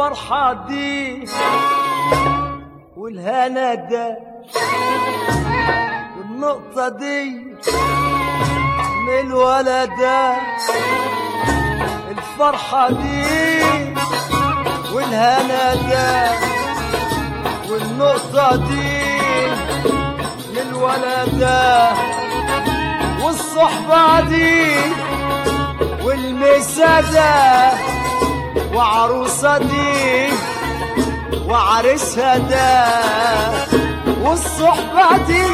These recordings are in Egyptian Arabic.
الفرحة دي والهنا ده والنقطة دي من الولد ده الفرحة دي والهنا ده والنقطة دي من الولد ده والصحبة دي والمسادة وعروسة دي وعرسها ده والصحبة دي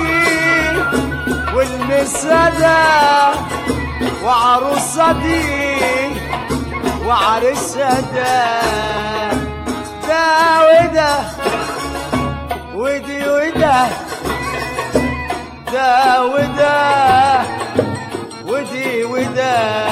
والمسادة وعروسة دي وعرسها ده ده وده ودي وده ده وده ودي وده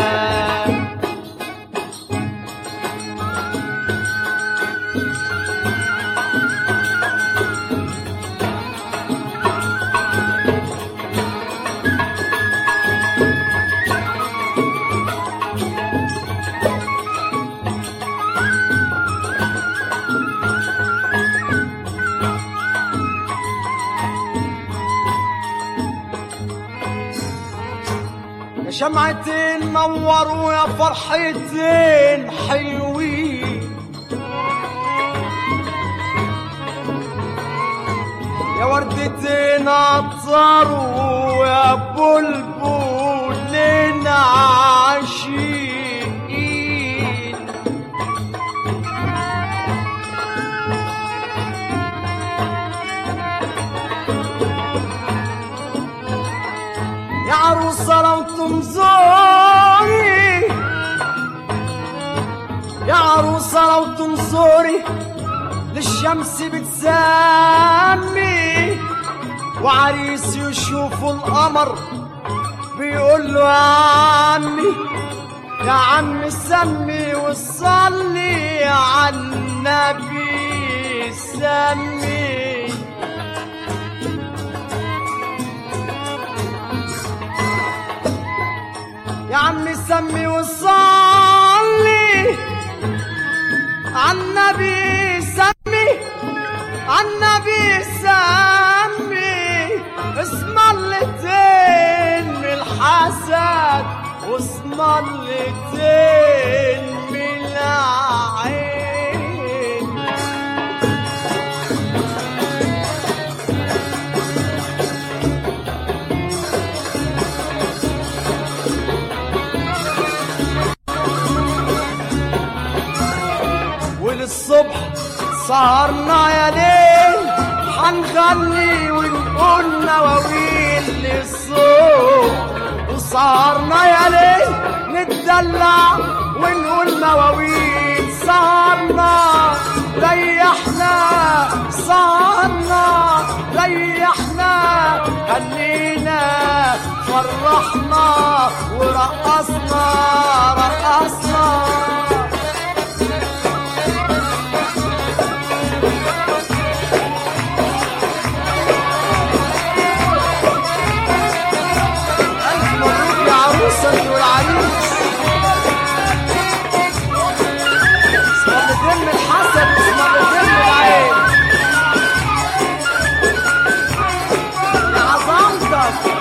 يا شمعتين نوروا يا فرحتين حلوين يا وردتين عطروا يا بلبلين عاشقين يا عروسة لو تنظري يا عروسة لو تنظري للشمس بتسمي وعريس يشوف القمر بيقول له يا عمي يا عم سمي وصلي على النبي سمي يا عم سمي وصلي عالنبي سمي عالنبي سمي اسم اللتين من الحسد واسم اللتين من العين وللصبح سهرنا يا ليل حنغني ونقول نواويل للصبح وسهرنا يا ليل نتدلع ونقول مواويل سهرنا ريحنا سهرنا ريحنا خلينا فرحنا ورقصنا رقصنا ألف مبروك يا عروسة والعريس اسمرتين من الحسد واسمرتين من العين يا عظمتك